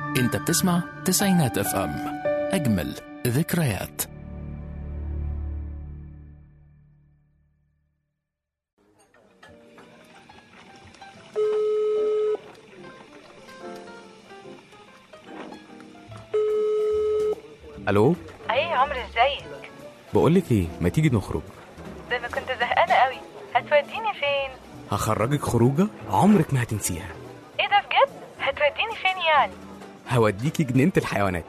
انت بتسمع تسعينات اف ام اجمل ذكريات الو ايه يا عمرو ازيك بقول لك ايه ما تيجي نخرج ده انا كنت زهقانه قوي هتوديني فين هخرجك خروجه عمرك ما هتنسيها ايه ده بجد هتوديني فين يعني هوديكي جنينه الحيوانات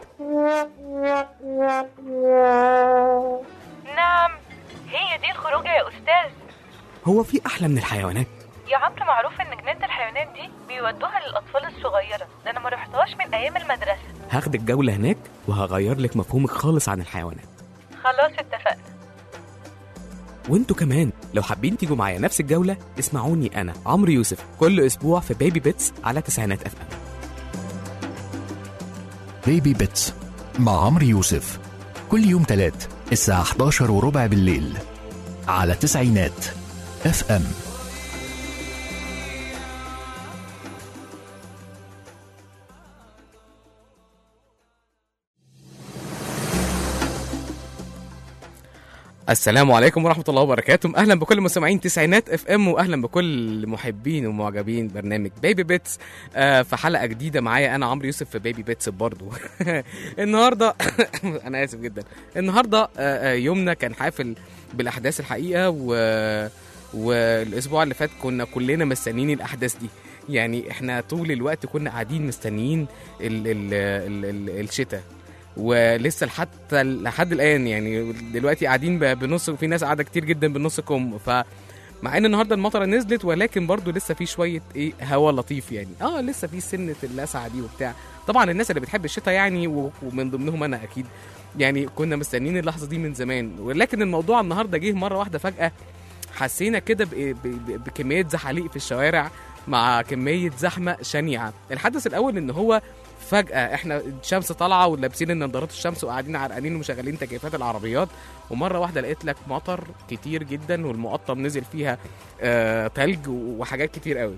نعم هي دي الخروجه يا استاذ هو في احلى من الحيوانات يا عمرو معروف ان جنينه الحيوانات دي بيودوها للاطفال الصغيره ده انا ما رحتهاش من ايام المدرسه هاخدك جوله هناك وهغير لك مفهومك خالص عن الحيوانات خلاص اتفقنا وانتوا كمان لو حابين تيجوا معايا نفس الجوله اسمعوني انا عمرو يوسف كل اسبوع في بيبي بيتس على تسعينات اف ام بيبي بيتس مع عمرو يوسف كل يوم تلات الساعة 11 وربع بالليل على تسعينات اف ام السلام عليكم ورحمة الله وبركاته أهلا بكل مستمعين تسعينات اف ام وأهلا بكل محبين ومعجبين برنامج بيبي بيتس آه في حلقة جديدة معايا أنا عمرو يوسف في بيبي بيتس برضو النهاردة أنا آسف جدا النهاردة آه آه، يومنا كان حافل بالأحداث الحقيقة و والأسبوع اللي فات كنا كلنا مستنيين الأحداث دي يعني احنا طول الوقت كنا قاعدين مستنيين ال ال ال ال الشتاء ولسه حتى لحد الان يعني دلوقتي قاعدين ب- بنص وفي ناس قاعده كتير جدا بنص كم ف مع ان النهارده المطره نزلت ولكن برضو لسه في شويه ايه هوا لطيف يعني اه لسه في سنه اللسعه دي وبتاع طبعا الناس اللي بتحب الشتاء يعني و- ومن ضمنهم انا اكيد يعني كنا مستنيين اللحظه دي من زمان ولكن الموضوع النهارده جه مره واحده فجاه حسينا كده ب- ب- ب- بكميه زحاليق في الشوارع مع كميه زحمه شنيعه الحدث الاول ان هو فجأة احنا الشمس طالعة ولابسين النضارات الشمس وقاعدين عرقانين ومشغلين تكييفات العربيات ومرة واحدة لقيت لك مطر كتير جدا والمقطم نزل فيها آه تلج وحاجات كتير قوي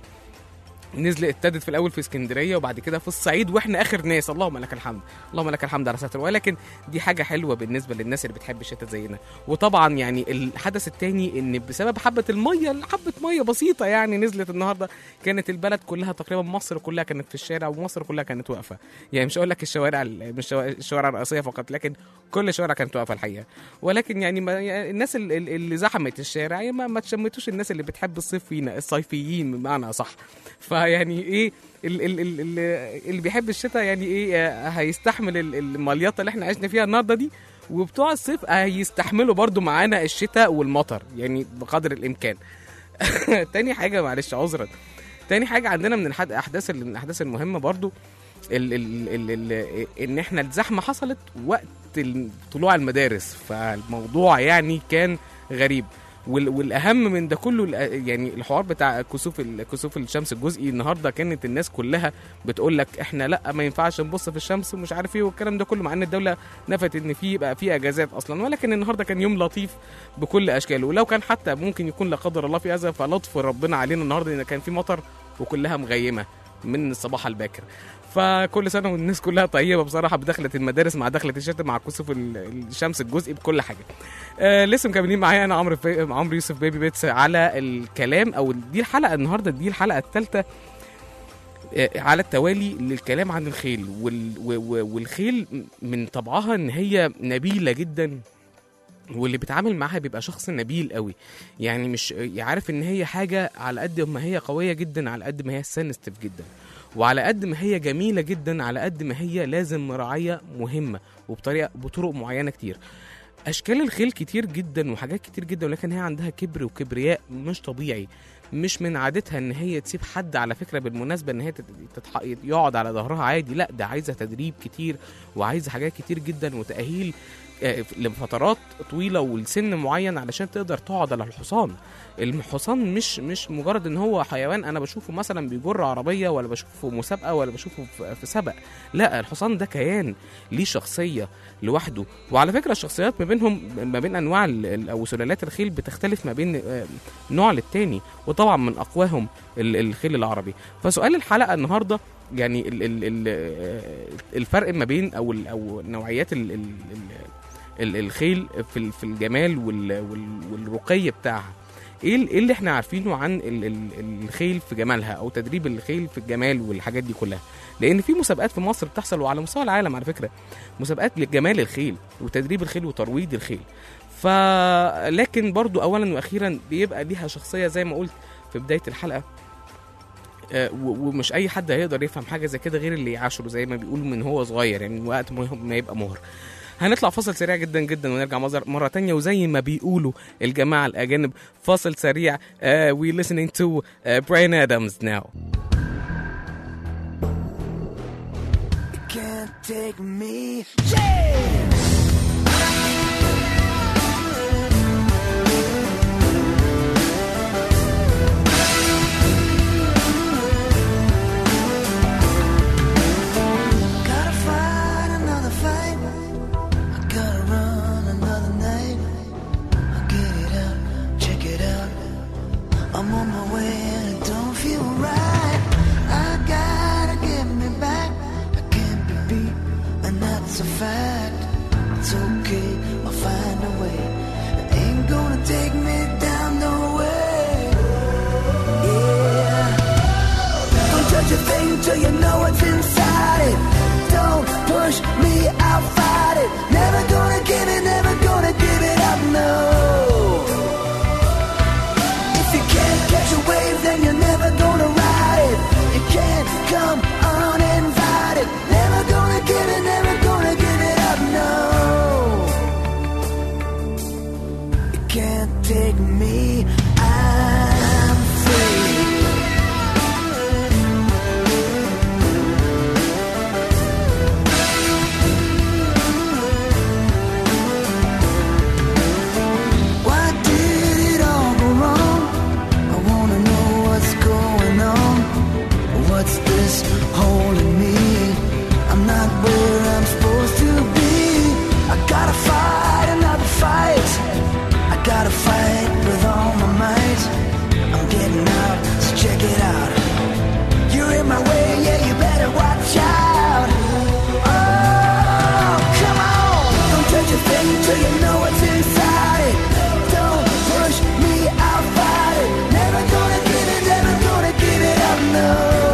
نزل ابتدت في الاول في اسكندريه وبعد كده في الصعيد واحنا اخر ناس اللهم لك الحمد اللهم لك الحمد على ستر ولكن دي حاجه حلوه بالنسبه للناس اللي بتحب الشتاء زينا وطبعا يعني الحدث التاني ان بسبب حبه الميه حبه ميه بسيطه يعني نزلت النهارده كانت البلد كلها تقريبا مصر كلها كانت في الشارع ومصر كلها كانت واقفه يعني مش هقول لك الشوارع مش شوا- الشوارع الرئيسيه فقط لكن كل الشوارع كانت واقفه الحقيقه ولكن يعني, ما يعني الناس ال- ال- اللي زحمت الشارع يعني ما, ما تشمتوش الناس اللي بتحب الصيف فينا الصيفيين بمعنى صح فيعني ايه ال- ال- ال- ال- اللي بيحب الشتاء يعني ايه آه، هيستحمل ال- المليطه اللي احنا عشنا فيها النهارده دي وبتوع الصيف هيستحملوا برضو معانا الشتاء والمطر يعني بقدر الامكان تاني حاجه معلش عذرا تاني حاجه عندنا من الحد- الاحداث من الاحداث المهمه برضو ال ال ال ال ان احنا الزحمه حصلت وقت ال- طلوع المدارس فالموضوع يعني كان غريب وال- والاهم من ده كله الأ- يعني الحوار بتاع كسوف ال- كسوف الشمس الجزئي النهارده كانت الناس كلها بتقول لك احنا لا ما ينفعش نبص في الشمس ومش عارف ايه والكلام ده كله مع ان الدوله نفت ان في بقى في اجازات اصلا ولكن النهارده كان يوم لطيف بكل اشكاله ولو كان حتى ممكن يكون لا قدر الله في اذى فلطف ربنا علينا النهارده ان كان في مطر وكلها مغيمه من الصباح الباكر فكل سنه والناس كلها طيبه بصراحه بدخله المدارس مع دخله الشتاء مع كسوف ال- الشمس الجزئي بكل حاجه آه لسه مكملين معايا انا عمرو في... عمرو يوسف بيبي بيتس على الكلام او دي الحلقه النهارده دي الحلقه الثالثه على التوالي للكلام عن الخيل وال... و... و... والخيل من طبعها ان هي نبيله جدا واللي بيتعامل معاها بيبقى شخص نبيل قوي يعني مش عارف ان هي حاجه على قد ما هي قويه جدا على قد ما هي سنستيف جدا وعلى قد ما هي جميله جدا على قد ما هي لازم مراعيه مهمه وبطريقه بطرق معينه كتير اشكال الخيل كتير جدا وحاجات كتير جدا ولكن هي عندها كبر وكبرياء مش طبيعي مش من عادتها ان هي تسيب حد على فكره بالمناسبه ان هي تت- تتح... يقعد على ظهرها عادي لا ده عايزه تدريب كتير وعايزه حاجات كتير جدا وتاهيل آه، لفترات طويله ولسن معين علشان تقدر تقعد على الحصان الحصان مش مش مجرد ان هو حيوان انا بشوفه مثلا بيجر عربيه ولا بشوفه في مسابقه ولا بشوفه في- في سبق لا الحصان ده كيان ليه شخصيه لوحده وعلى فكره الشخصيات ما بينهم ما بين انواع ال- ال- او سلالات الخيل بتختلف ما بين آه، نوع للتاني وطبعا من اقواهم ال- الخيل العربي فسؤال الحلقه النهارده يعني ال ال ال آه، الفرق ما بين او ال او نوعيات ال ال ال ال الخيل في ال- في الجمال وال وال والرقي بتاعها ايه ال- ايه اللي احنا عارفينه عن ال ال الخيل في جمالها او تدريب الخيل في الجمال والحاجات دي كلها لان في مسابقات في مصر بتحصل وعلى مستوى العالم على فكره مسابقات لجمال الخيل وتدريب الخيل وترويض الخيل ف لكن برضو اولا واخيرا بيبقى ليها شخصيه زي ما قلت في بدايه الحلقه آه، و- ومش اي حد هيقدر يفهم حاجه زي كده غير اللي يعاشره زي ما بيقولوا من هو صغير يعني من وقت ما ما يبقى مهر هنطلع فاصل سريع جدا جدا ونرجع مزر- مرة تانية وزي ما بيقولوا الجماعة الأجانب فاصل سريع uh, we listening to uh, Brian Adams now can't take me. Gotta fight another fight. I gotta run another night. I'll get it out, check it out. I'm on my way and it don't feel right. I gotta get me back. I can't be beat, and that's a fact. It's okay, I'll find a way. It ain't gonna take me down, no way. Yeah. Don't judge a thing till you know what's inside it. Don't push me, I'll fight it. Never gonna give it, never gonna give it up, no. If you can't catch a wave, then you're never gonna ride it. You can't come uninvited. Never gonna give it, never gonna give it up, no. You can't take me, I'm free. Why did it all go wrong? I wanna know what's going on. What's this holding me? I'm not where I'm supposed to be. I gotta fight another fight. I gotta fight with all my might. I'm getting out, so check it out. You're in my way, yeah, you better watch out. Oh, come on! Don't touch a thing till you know what's inside it. Don't push me, I'll fight it. Never gonna give it, never gonna give it up, no.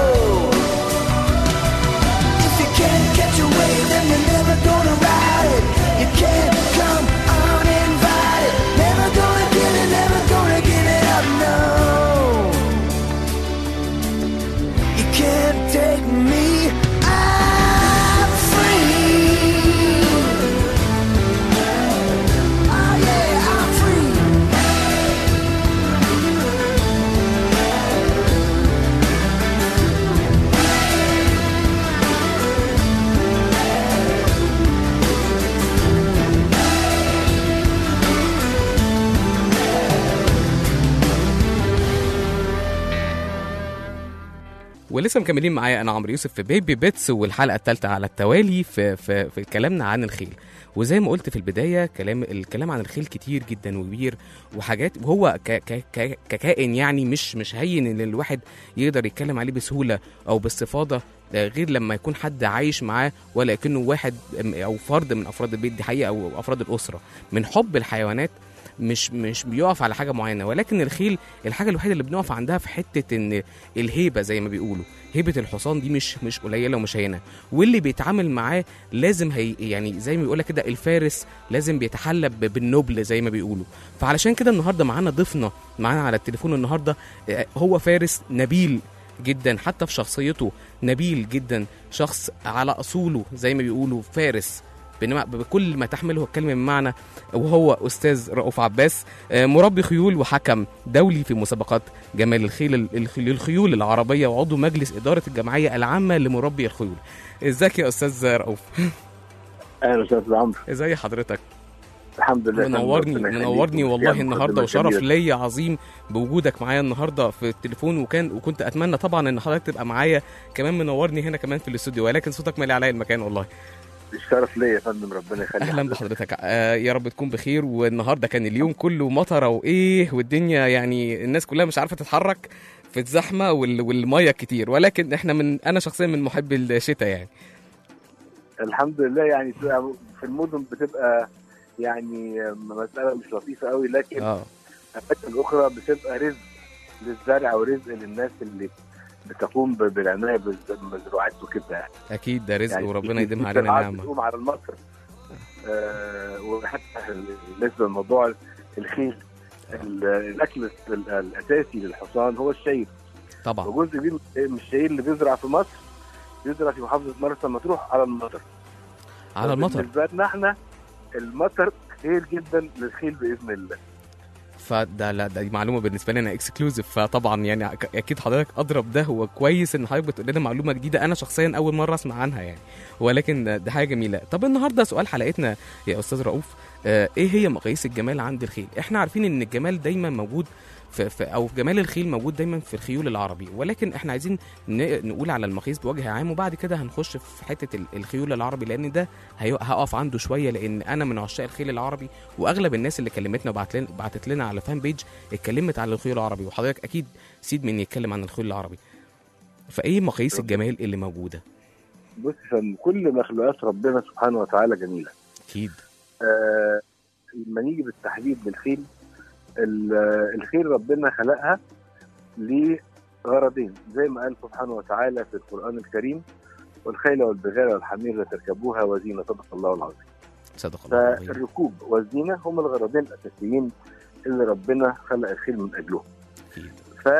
If you can't catch a wave, then you're never gonna ride it. You can't come uninvited. Never gonna give it, never gonna give it up, no. You can't take me, I'm free. Oh yeah, I'm free. ولسه مكملين معايا انا عمرو يوسف في بيبي بيتس والحلقه الثالثه على التوالي في في في كلامنا عن الخيل وزي ما قلت في البدايه كلام الكلام عن الخيل كتير جدا وكبير وحاجات وهو ك ك ك ككائن يعني مش مش هين ان الواحد يقدر يتكلم عليه بسهوله او باستفاضه آه، غير لما يكون حد عايش معاه ولا كأنه واحد أم- او فرد من افراد البيت دي حقيقه او افراد الاسره من حب الحيوانات مش مش بيقف على حاجه معينه ولكن الخيل الحاجه الوحيده اللي بنقف عندها في حته ان الهيبه زي ما بيقولوا هيبه الحصان دي مش مش قليله ومش هينه واللي بيتعامل معاه لازم هي يعني زي ما بيقولك كده الفارس لازم بيتحلى ب- بالنبل زي ما بيقولوا فعلشان كده النهارده معانا ضيفنا معانا على التليفون النهارده آه، هو فارس نبيل جدا حتى في شخصيته نبيل جدا شخص على اصوله زي ما بيقولوا فارس بنما- بكل ما تحمله الكلمه من معنى وهو استاذ رؤوف عباس آه، مربي خيول وحكم دولي في مسابقات جمال الخيل الخيل- الخيول العربيه وعضو مجلس اداره الجمعيه العامه لمربي الخيول ازيك يا استاذ رؤوف اهلا استاذ عمرو ازي حضرتك الحمد لله منورني ربنا يخليك. منورني والله يعني النهارده مقدمة وشرف جميلة. ليا عظيم بوجودك معايا النهارده في التليفون وكان وكنت اتمنى طبعا ان حضرتك تبقى معايا كمان منورني هنا كمان في الاستوديو ولكن صوتك مالي عليا المكان والله الشرف ليا يا فندم ربنا يخليك اهلا بحضرتك آه يا رب تكون بخير والنهارده كان اليوم كله مطره وايه والدنيا يعني الناس كلها مش عارفه تتحرك في الزحمه وال... والميه كتير ولكن احنا من انا شخصيا من محبي الشتاء يعني الحمد لله يعني بتبقى في المدن بتبقى يعني مساله مش لطيفه قوي لكن اه الاماكن الاخرى بتبقى رزق للزرع ورزق للناس اللي بتقوم ب- بالعنايه بالز- بالزراعات وكده يعني. اكيد ده رزق يعني وربنا في- يديمها في علينا زراعات نعمه بتقوم على المصر آه وحتى بالنسبه لموضوع الخيل ال- الاكل ال- الاساسي للحصان هو الشعير طبعا وجزء كبير من الشعير اللي بيزرع في مصر بيزرع في محافظه مرسى مطروح على المطر على المطر بالنسبه لنا احنا المطر خير جدا للخيل باذن الله فده لا ده دي معلومه بالنسبه لنا اكسكلوزيف فطبعا يعني أك- اكيد حضرتك اضرب ده هو كويس ان حضرتك بتقول لنا معلومه جديده انا شخصيا اول مره اسمع عنها يعني ولكن ده حاجه جميله طب النهارده سؤال حلقتنا يا استاذ رؤوف آه ايه هي مقاييس الجمال عند الخيل احنا عارفين ان الجمال دايما موجود في, في او جمال الخيل موجود دايما في الخيول العربي ولكن احنا عايزين ن- نقول على المقاييس بوجه عام وبعد كده هنخش في حته ال- الخيول العربي لان ده هي- هقف عنده شويه لان انا من عشاق الخيل العربي واغلب الناس اللي كلمتنا وبعت لنا بعتت لنا على فان بيج اتكلمت عن الخيول العربي وحضرتك اكيد سيد من يتكلم عن الخيول العربي فايه مقاييس الجمال اللي موجوده بص فن كل مخلوقات ربنا سبحانه وتعالى جميله اكيد آه لما نيجي بالتحديد بالخيل ال- الخيل ربنا خلقها لغرضين زي ما قال سبحانه وتعالى في القران الكريم والخيل والبغال والحمير لتركبوها وزينه صدق الله العظيم صدق الله العظيم فالركوب والزينه هم الغرضين الاساسيين اللي ربنا خلق الخيل من اجلهم اكيد ف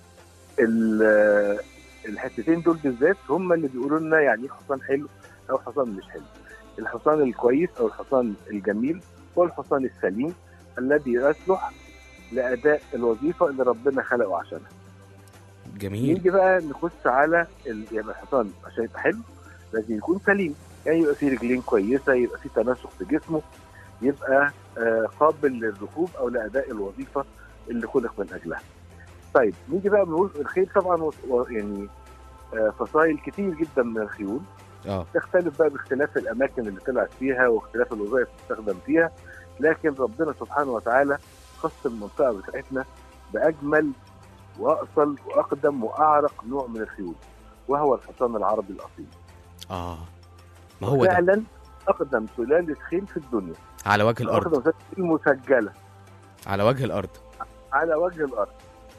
ال- الحتتين دول بالذات هم اللي بيقولوا لنا يعني ايه حصان حلو او حصان مش حلو الحصان الكويس او الحصان الجميل هو الحصان السليم الذي يصلح لاداء الوظيفه اللي ربنا خلقه عشانها جميل نيجي بقى نخش على ال- يعني الحصان عشان يبقى حلو لازم يكون سليم يعني يبقى فيه رجلين كويسه يبقى فيه تناسق في جسمه يبقى آه قابل للركوب او لاداء الوظيفه اللي خلق من اجلها. طيب نيجي بقى بنقول الخيل طبعا و- و- يعني آه فصائل كتير جدا من الخيول اه تختلف بقى باختلاف الاماكن اللي طلعت فيها واختلاف الوظائف اللي تستخدم فيها لكن ربنا سبحانه وتعالى خص المنطقه بتاعتنا باجمل واصل واقدم واعرق نوع من الخيول وهو الحصان العربي الاصيل اه ما هو ده فعلا اقدم سلاله خيل في الدنيا على وجه الارض اقدم سلاله خيل مسجله على وجه الارض على وجه الارض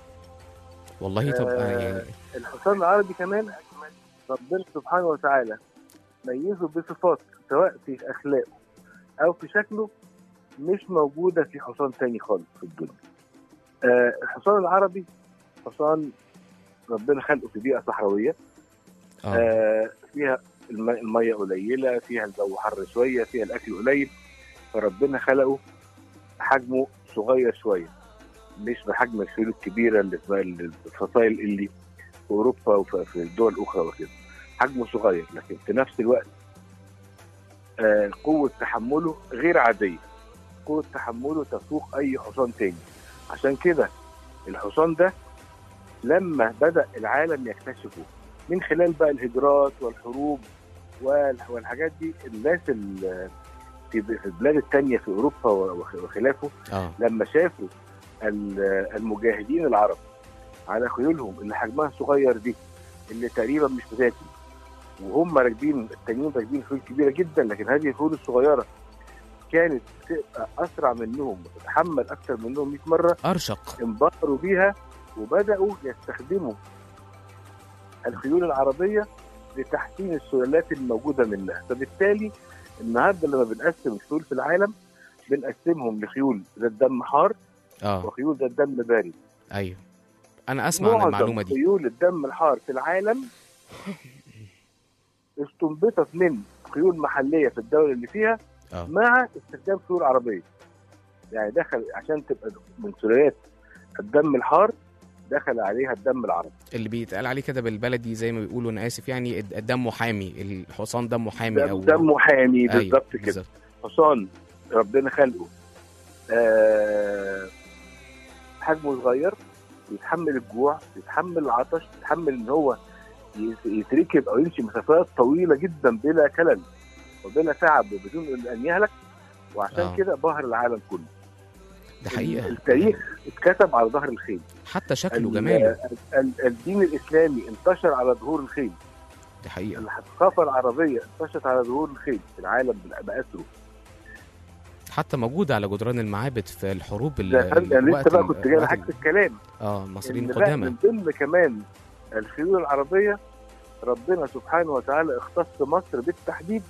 والله طب آه، يعني الحصان العربي كمان ربنا سبحانه وتعالى ميزه بصفات سواء في اخلاقه او في شكله مش موجوده في حصان تاني خالص في الدنيا. آه الحصان العربي حصان ربنا خلقه في بيئه صحراويه اه آه فيها الم- الميه قليله فيها الجو حر شويه فيها الاكل قليل فربنا خلقه حجمه صغير شويه مش بحجم الخيول الكبيره اللي في الفصائل اللي في اوروبا وفي الدول الاخرى وكده حجمه صغير لكن في نفس الوقت آه قوه تحمله غير عاديه قوه تحمله تفوق اي حصان تاني عشان كده الحصان ده لما بدا العالم يكتشفه من خلال بقى الهجرات والحروب وال- والحاجات دي الناس ال- في في البلاد التانية في اوروبا وخ- وخلافه اه لما شافوا ال- المجاهدين العرب على خيولهم اللي حجمها صغير دي اللي تقريبا مش بتاكل وهم راكبين التانيين راكبين خيول كبيره جدا لكن هذه الخيول الصغيره كانت تبقى اسرع منهم وتتحمل اكثر منهم 100 مره ارشق انبهروا بيها وبداوا يستخدموا الخيول العربيه لتحسين السلالات الموجوده منها فبالتالي النهارده لما بنقسم الخيول في العالم بنقسمهم لخيول ذات دم حار اه وخيول ذات دم بارد ايوه انا اسمع عن المعلومه دي خيول الدم الحار في العالم استنبطت من خيول محليه في الدوله اللي فيها اه مع استخدام خيول عربيه يعني دخل عشان تبقى من سلالات الدم الحار دخل عليها الدم العربي اللي بيتقال عليه كده بالبلدي زي ما بيقولوا انا اسف يعني الد- دمه حامي الحصان دمه حامي دم, او دمه حامي أيوة، بالظبط كده بالظبط. حصان ربنا خلقه آه حجمه صغير يتحمل الجوع يتحمل العطش يتحمل ان هو يت- يتركب او يمشي مسافات طويله جدا بلا كلل وبلا تعب وبدون ان يهلك وعشان آه. كده بهر العالم كله ده حقيقه التاريخ اتكتب على ظهر الخيل حتى شكله ال- جماله ال- الدين الاسلامي انتشر على ظهور الخيل دي حقيقه الثقافه العربيه انتشرت على ظهور الخيل في العالم باسره حتى موجوده على جدران المعابد في الحروب ال- ده فن- انا الوقت لسه بقى ال- كنت جاي الوقت لحاجه ال- الكلام اه المصريين إن بقى القدامى من ضمن كمان الخيول العربيه ربنا سبحانه وتعالى اختص مصر بالتحديد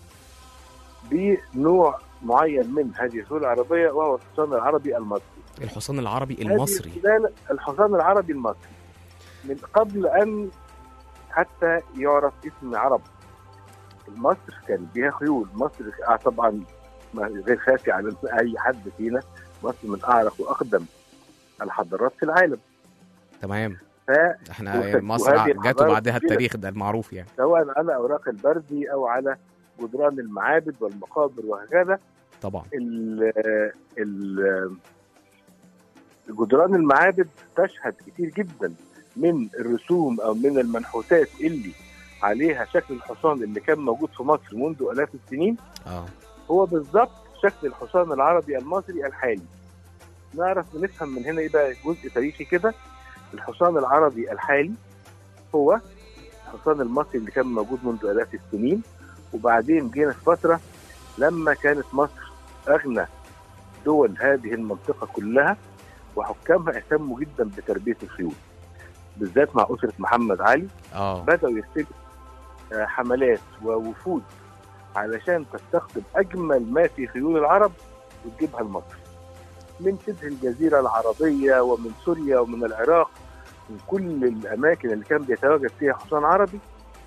بنوع معين من هذه الخيول العربيه وهو الحصان العربي المصري الحصان العربي هذه المصري السلالة الحصان العربي المصري من قبل ان حتى يعرف اسم عرب مصر كان فيها خيول مصر آه طبعا ما غير خافي على اي حد فينا مصر من اعرق واقدم الحضارات في العالم تمام ف احنا وكانت- مصر وهذه جاته الحضارة بعدها كبيرة. التاريخ ده المعروف يعني سواء على اوراق البردي او على جدران المعابد والمقابر وهكذا طبعا ال ال جدران المعابد تشهد كتير جدا من الرسوم او من المنحوتات اللي عليها شكل الحصان اللي كان موجود في مصر منذ الاف السنين اه هو بالظبط شكل الحصان العربي المصري الحالي نعرف نفهم من هنا ايه بقى جزء تاريخي كده الحصان العربي الحالي هو الحصان المصري اللي كان موجود منذ الاف السنين وبعدين جينا في فتره لما كانت مصر اغنى دول هذه المنطقه كلها وحكامها اهتموا جدا بتربيه الخيول بالذات مع اسره محمد علي اه بدأوا يرسلوا آه، حملات ووفود علشان تستخدم أجمل ما في خيول العرب وتجيبها لمصر من شبه الجزيرة العربية ومن سوريا ومن العراق من كل الأماكن اللي كان بيتواجد فيها حصان عربي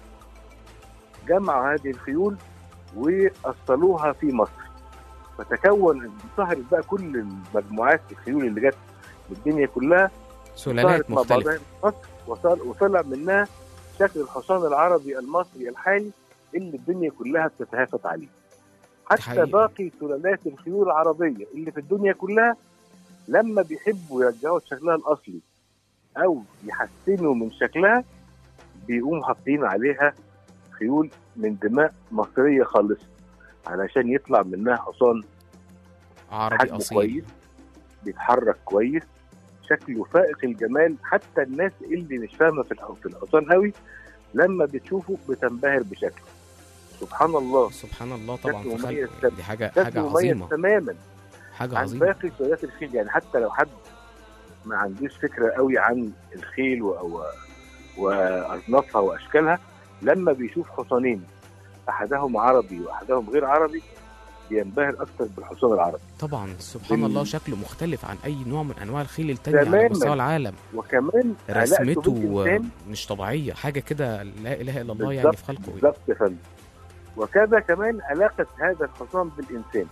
جمعوا هذه الخيول وأصلوها في مصر فتكون ظهرت بقى كل المجموعات الخيول اللي جت من الدنيا كلها سلالات ظهرت مع مختلفه بعضها في مصر وصل وطلع منها شكل الحصان العربي المصري الحالي اللي الدنيا كلها بتتهافت عليه حتى حقيقة. باقي سلالات الخيول العربية اللي في الدنيا كلها لما بيحبوا يرجعوا شكلها الأصلي أو يحسنوا من شكلها بيقوم حاطين عليها خيول من دماء مصرية خالصة علشان يطلع منها حصان عربي حجمه اصيل كويس بيتحرك كويس شكله فائق الجمال حتى الناس اللي مش فاهمه في الح- في الحصان قوي لما بتشوفه بتنبهر بشكله سبحان الله سبحان الله طبعا شكله في مميز خلق تمام. دي حاجه حاجه شكله مميز عظيمه تماما حاجه عن عظيمه باقي سلالات الخيل يعني حتى لو حد ما عندوش فكره قوي عن الخيل و- و- واصنافها واشكالها لما بيشوف حصانين احدهم عربي واحدهم غير عربي بينبهر اكتر بالحصان العربي طبعا سبحان بال- الله شكله مختلف عن اي نوع من انواع الخيل التانية على تماماً. مستوى العالم وكمان علاقته رسمته بالإنسان مش طبيعيه حاجه كده لا اله الا الله يعني بالظبط- في خلقه يعني. بالظبط يا فندم وكذا كمان علاقة هذا الحصان بالإنسان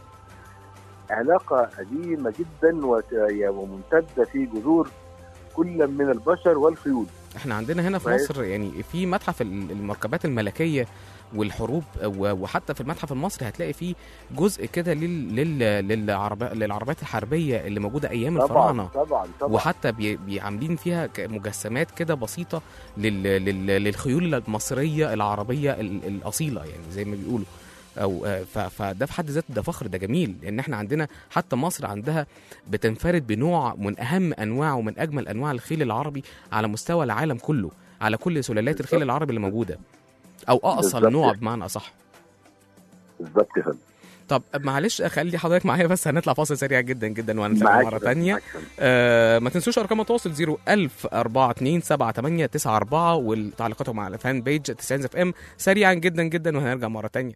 علاقة قديمة جدا وت- وممتدة في جذور كل من البشر والخيول احنا عندنا هنا في كويس. مصر يعني في متحف ال- المركبات الملكيه والحروب و- وحتى في المتحف المصري هتلاقي فيه جزء كده لل... لل... للعرب... للعربيات الحربيه اللي موجوده ايام طبعا الفراعنه طبعا طبعا وحتى بي... بي- عاملين فيها ك- مجسمات كده بسيطه لل... لل... للخيول المصريه العربيه ال... الاصيله يعني زي ما بيقولوا او آه، ف... فده في حد ذاته ده فخر ده جميل لان احنا عندنا حتى مصر عندها بتنفرد بنوع من اهم انواع ومن اجمل انواع الخيل العربي على مستوى العالم كله على كل سلالات الخيل العربي اللي موجوده او اصل بالظبط. نوع بمعنى اصح بالظبط يا فندم طب معلش خلي حضرتك معايا بس هنطلع فاصل سريع جدا جدا وهنرجع معاك مره يا فندم، تانية معاك يا فندم. آه ما تنسوش ارقام التواصل 01000 42 78 94 والتعليقاتهم على الفان بيج 90 اف ام سريعا جدا جدا وهنرجع مره تانية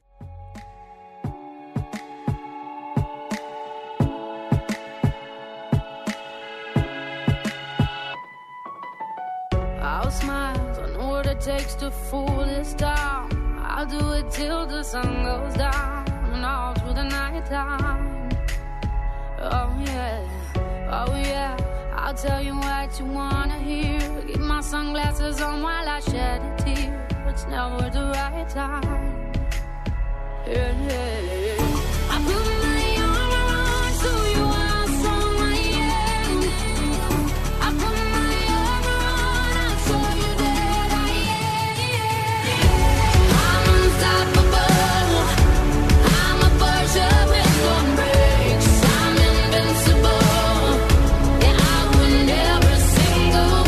I'll smile, I know what it takes to fool this town. I'll do it till the sun goes down and all through the night time. Oh yeah, oh yeah. I'll tell you what you wanna hear. Keep my sunglasses on while I shed a tear. It's never the right time. Yeah, yeah, yeah. I put my armor on so you are so my end. I put my armor on, I'll show you that I am. I'm unstoppable. I'm a Porsche with no brakes. I'm invincible. Yeah, I win every single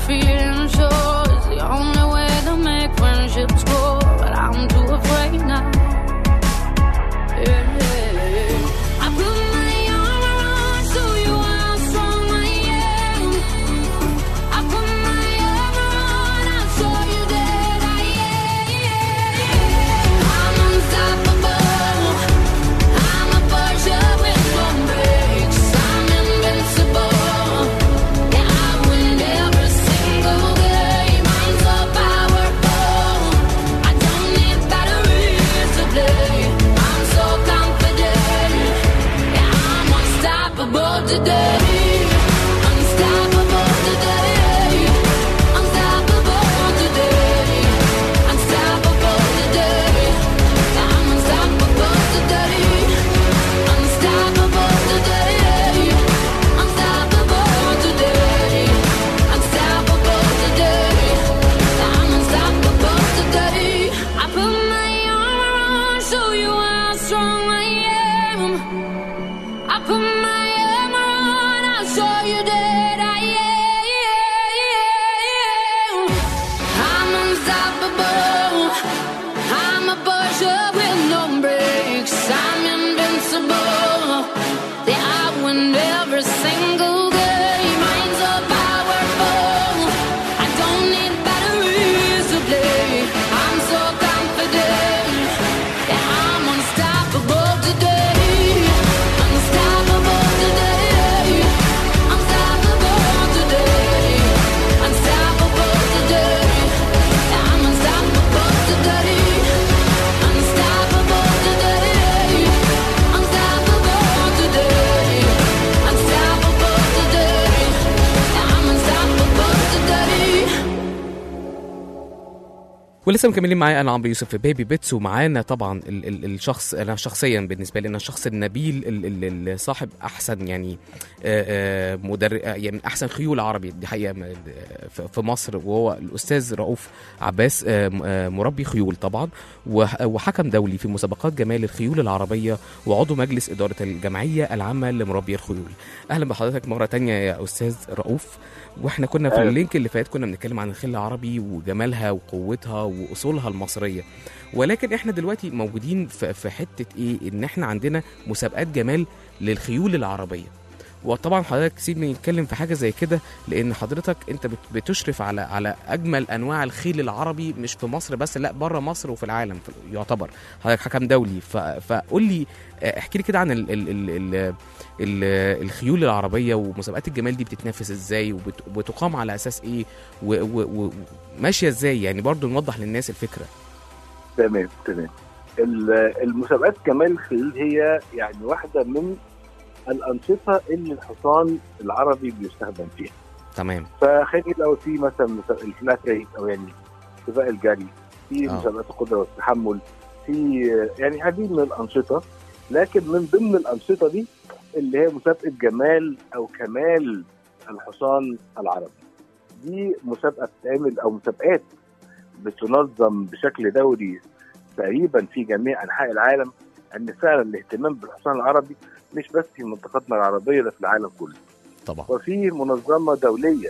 feeling sure is the only way to make friendships grow. But I'm too afraid now. Yeah. I put my arm around, show you how strong I am. I put my arm around, I'll show you that I am. I'm unstoppable. I'm a Porsche with no brakes. I'm invincible. Yeah, I win every single game. I'm so powerful. I don't need batteries to play. I'm so confident. Yeah, I'm unstoppable today. Unstoppable today. Unstoppable today. Unstoppable today. Yeah, I'm unstoppable today. Unstoppable today. Unstoppable today. Unstoppable today. I'm unstoppable today. I put my arm around, show you how strong I am. I put my arm around, I'll show you that I am. I'm unstoppable. I'm a Porsche with no brakes. I'm invincible. Yeah, I win every single game. I'm so powerful. I don't need batteries to play. I'm so confident. Yeah, I'm unstoppable today. Unstoppable today. Unstoppable today. Unstoppable today. Yeah, I'm unstoppable today. Unstoppable today. Unstoppable today. Unstoppable today. Yeah, I'm unstoppable today. ولسه مكملين معايا انا عمرو يوسف في بيبي بيتس ومعانا طبعا ال ال الشخص انا شخصيا بالنسبه لي انا الشخص النبيل ال- ال- اللي صاحب احسن يعني آه، آه، مدرب آه، يعني من احسن خيول عربي دي حقيقه م- في- في مصر وهو الاستاذ رؤوف عباس آه، م- آه، مربي خيول طبعا وح- وحكم دولي في مسابقات جمال الخيول العربيه وعضو مجلس اداره الجمعيه العامه لمربي الخيول اهلا بحضرتك مره تانية يا استاذ رؤوف واحنا كنا في أهلا. اللينك اللي فات كنا بنتكلم عن الخيل العربي وجمالها وقوتها واصولها المصريه ولكن احنا دلوقتي موجودين في في حته ايه ان احنا عندنا مسابقات جمال للخيول العربيه وطبعا حضرتك سيبني نتكلم في حاجه زي كده لان حضرتك انت بت- بتشرف على على اجمل انواع الخيل العربي مش في مصر بس لا بره مصر وفي العالم في- يعتبر حضرتك حكم دولي ف- فقول لي اه، احكي لي كده عن ال ال ال ال ال الخيول العربيه ومسابقات الجمال دي بتتنافس ازاي وبت- وبتقام على اساس ايه و- و- وماشيه ازاي يعني برضو نوضح للناس الفكره تمام تمام ال- المسابقات كمال الخيل هي يعني واحده من الانشطه اللي الحصان العربي بيستخدم فيها تمام فخلينا لو في مثلا مسا- الفلات ريس او يعني سباق الجري في آه. مسابقات القدره والتحمل في يعني عديد من الانشطه لكن من ضمن الانشطه دي اللي هي مسابقه جمال او كمال الحصان العربي دي مسابقه بتتعمل او مسابقات بتنظم بشكل دوري تقريبا في جميع انحاء العالم ان فعلا الاهتمام بالحصان العربي مش بس في منطقتنا العربيه ده في العالم كله طبعا وفي منظمه دوليه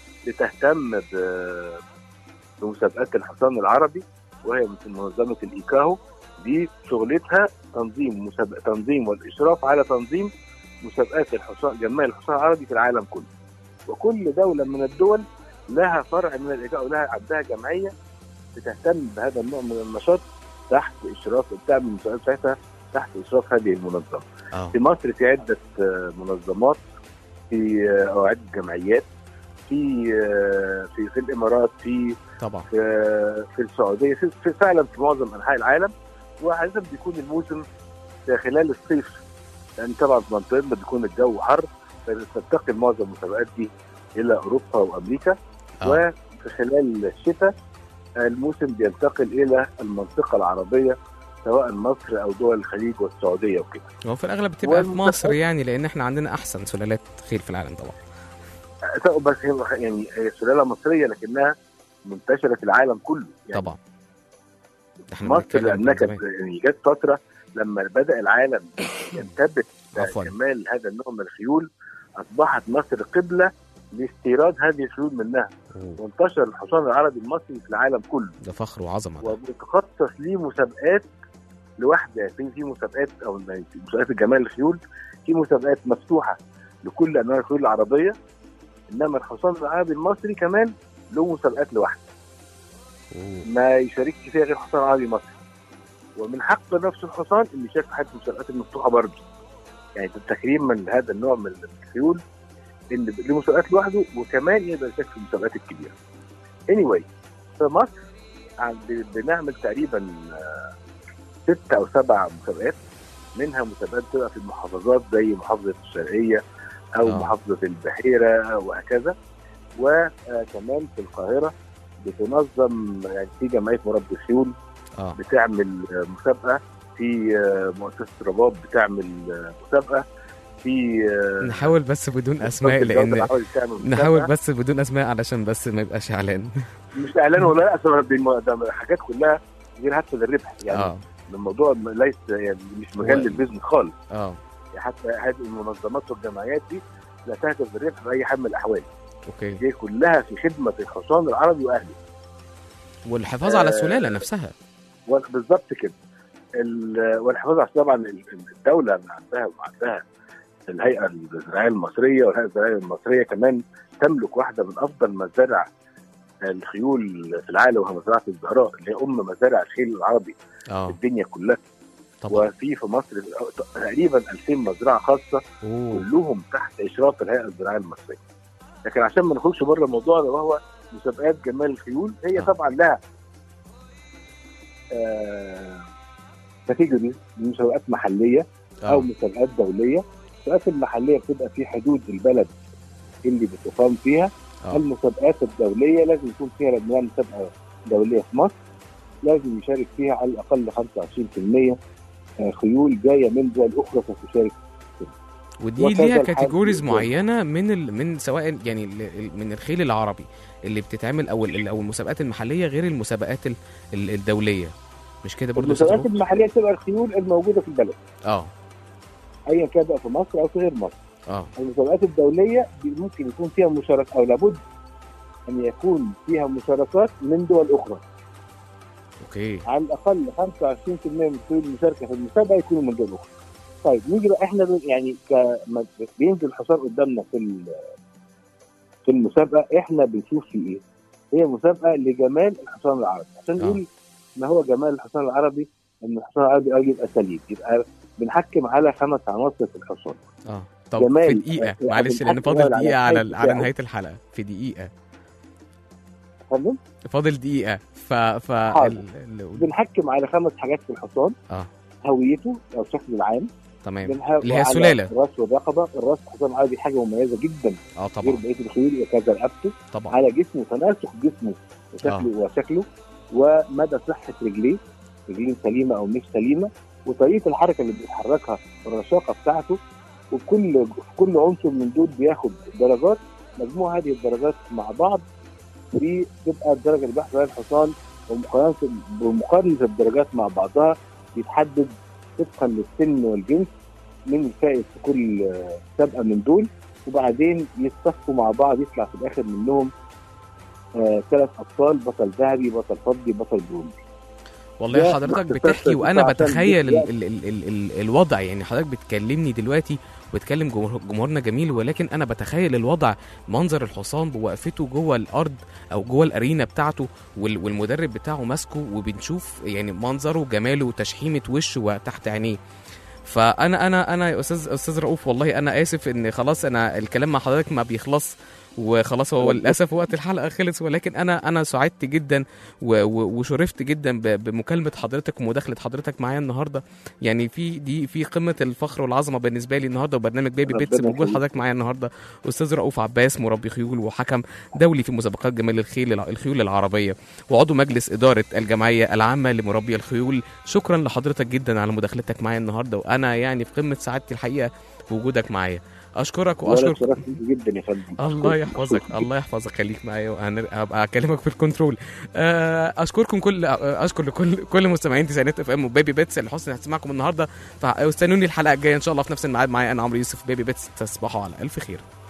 بتهتم ب- بمسابقات الحصان العربي وهي مثل منظمه الايكاهو دي شغلتها تنظيم مسابقة تنظيم والاشراف على تنظيم مسابقات الحصان جمال الحصان العربي في العالم كله وكل دوله من الدول لها فرع من الايكاهو لها عندها جمعيه بتهتم بهذا النوع من النشاط تحت اشراف بتعمل المسابقات بتاعتها تحت اشراف هذه المنظمه اه في مصر في عدة آه، منظمات في آه، أو عدة جمعيات في آه، في في الإمارات في طبعا في, في السعودية في, في فعلا في معظم أنحاء العالم وعادة بيكون الموسم في خلال الصيف لأن طبعا في منطقتنا بيكون الجو حر فتنتقل معظم المسابقات دي إلى أوروبا وأمريكا آه. وفي خلال الشتاء الموسم بينتقل إلى المنطقة العربية سواء مصر أو دول الخليج والسعودية وكده هو في الاغلب بتبقى في والمسابقات- مصر يعني لان احنا عندنا احسن سلالات خيل في العالم طبعا آه، بس هي يعني هي سلاله مصريه لكنها منتشره في العالم كله يعني طبعا احنا مصر بنتكلم لانها من كانت زمان. يعني جت فتره لما بدا العالم ينتبه عفواً. لجمال هذا النوع من الخيول اصبحت مصر قبله لاستيراد هذه الخيول منها أوه، وانتشر الحصان العربي المصري في العالم كله ده فخر وعظمه ده. وبيتخصص ليه مسابقات لوحده في في مسابقات او في مسابقات الجمال الخيول في مسابقات مفتوحه لكل انواع الخيول العربيه انما الحصان العربي المصري كمان له مسابقات لوحده أوه، ما يشاركش فيها غير حصان عربي مصري ومن حق نفس الحصان انه يشارك في حتى المسابقات المفتوحه برضه يعني تكريما لهذا النوع من الخيول ان له مسابقات لوحده وكمان يقدر يشارك في المسابقات الكبيره. anyway في مصر عند بنعمل تقريبا آه، ست او سبع مسابقات منها مسابقات بتبقى في المحافظات زي محافظه الشرقيه او آه. آه. محافظه البحيره وهكذا وكمان في القاهره بتنظم يعني في جمعيه مربي الخيول اه بتعمل آه، مسابقه في آه، مؤسسه رباب بتعمل آه، مسابقه في آه، نحاول بس بدون اسماء الجودة لان بتحاول تعمل مسابقة. نحاول بس بدون اسماء علشان بس ما يبقاش اعلان مش اعلان ولا لا أصل دي الم- ده حاجات كلها غير هدف للربح يعني اه الموضوع ليس يعني مش مجال هو- للبيزنس خالص اه يعني حتى هذه المنظمات والجمعيات دي لا تهدف للربح باي حال من الاحوال اوكي دي كلها في خدمه الحصان العربي واهله والحفاظ على آه، السلاله نفسها بالظبط كده ال- والحفاظ على طبعا ال- الدوله عندها عندها الهيئه الزراعيه المصريه والهيئه الزراعيه المصريه كمان تملك واحده من افضل مزارع الخيول في العالم وهي مزرعه الزهراء اللي هي ام مزارع الخيل العربي في اه الدنيا كلها طبعا وفي في مصر تقريبا 2000 مزرعه خاصه اوه كلهم تحت اشراف الهيئه الزراعيه المصريه. لكن عشان ما نخرجش بره الموضوع ده وهو مسابقات جمال الخيول هي آه. طبعا لها آه كاتيجوريز مسابقات محليه او اه مسابقات دوليه. المسابقات المحليه بتبقى في حدود البلد اللي بتقام فيها آه. المسابقات الدوليه لازم يكون فيها لما نعمل مسابقه دوليه في مصر لازم يشارك فيها على الاقل 25% آه، خيول جايه من دول اخرى فتشارك ودي وكذا ليها الحال كاتيجوريز في- معينه من ال... من سواء يعني ال- ال- من الخيل العربي اللي بتتعمل او ال- او المسابقات المحليه غير المسابقات ال... ال- الدوليه مش كده برضه يا أستاذ المسابقات رؤوف؟ المحليه بتبقى الخيول الموجوده في البلد اه ايا كان بقى في مصر او في غير مصر اه المسابقات الدوليه دي ممكن يكون فيها مشاركه او لابد ان يكون فيها مشاركات من دول اخرى اوكي على الاقل 25% من الخيول المشاركه في المسابقه يكونوا من دول اخرى طيب نيجي بقى احنا ب- يعني كما بينزل الحصان قدامنا في ال- في المسابقه احنا بنشوف في ايه؟ هي مسابقه لجمال الحصان العربي عشان آه. نقول ما هو جمال الحصان العربي ان الحصان العربي أول يبقى سليم يبقى بنحكم على خمس عناصر في الحصان اه طب جمال. في دقيقه آه، معلش لان بنحكم فاضل على دقيقه على الحيث على بتاعه. نهايه الحلقه في دقيقه فاهم؟ فاضل دقيقه ف ف حاضر. ال... ال... بنحكم على خمس حاجات في الحصان اه هويته او شكله العام تمام بنحكم اللي هي على السلالة. الراس والرقبه الراس الحصان العربي حاجه مميزه جدا اه غير طبعا بقيه الخيول وكذا رقبته طبعا على جسمه تناسق جسمه وشكله وشكله ومدى صحه رجليه رجلين سليمه او مش سليمه وطريقه الحركه اللي بيتحركها الرشاقه بتاعته وكل كل عنصر من دول بياخد درجات مجموع هذه الدرجات مع بعض دي تبقى الدرجه اللي بيحصل عليها الحصان ومقارنه بمقارنه الدرجات مع بعضها بيتحدد طبقا للسن والجنس من الفائز في كل آه، سابقه من دول وبعدين يتصفوا مع بعض يطلع في الاخر منهم آه، ثلاث ابطال بطل ذهبي بطل فضي بطل برونزي والله ده حضرتك باختصار بتحكي وانا عشان بتخيل ال بيحكي. ال ال ال ال الوضع يعني حضرتك بتكلمني دلوقتي وبتكلم جمهور جمهورنا جميل ولكن انا بتخيل الوضع منظر الحصان بوقفته جوه الارض او جوه الارينا بتاعته وال- والمدرب بتاعه ماسكه وبنشوف يعني منظره وجماله وتشحيمه وشه وتحت عينيه فانا انا انا يا استاذ استاذ رؤوف والله انا اسف ان خلاص انا الكلام مع حضرتك ما بيخلص وخلاص هو للاسف وقت الحلقه خلص ولكن انا انا سعدت جدا و- و- وشرفت جدا ب- بمكالمه حضرتك ومداخله حضرتك معايا النهارده يعني في دي في قمه الفخر والعظمه بالنسبه لي النهارده وبرنامج بيبي ربنا بيتس بوجود يخليك. حضرتك معايا النهارده استاذ رؤوف عباس مربي خيول وحكم دولي في مسابقات جمال الخيل الع- الخيول العربيه وعضو مجلس اداره الجمعيه العامه لمربي الخيول شكرا لحضرتك جدا على مداخلتك معايا النهارده وانا يعني في قمه سعادتي الحقيقه بوجودك معايا اشكرك وانا واشكر اتشرفت بيك جدا يا فندم الله أشكرك. يحفظك الله يحفظك خليك معايا وهبقى اكلمك في الكنترول آه، اشكركم كل آه، اشكر لكل كل مستمعين تسعينات اف ام وبيبي بيتس اللي حسن هتسمعكم النهارده فاستنوني الحلقه الجايه ان شاء الله في نفس الميعاد معايا انا عمرو يوسف بيبي بيتس تصبحوا على الف خير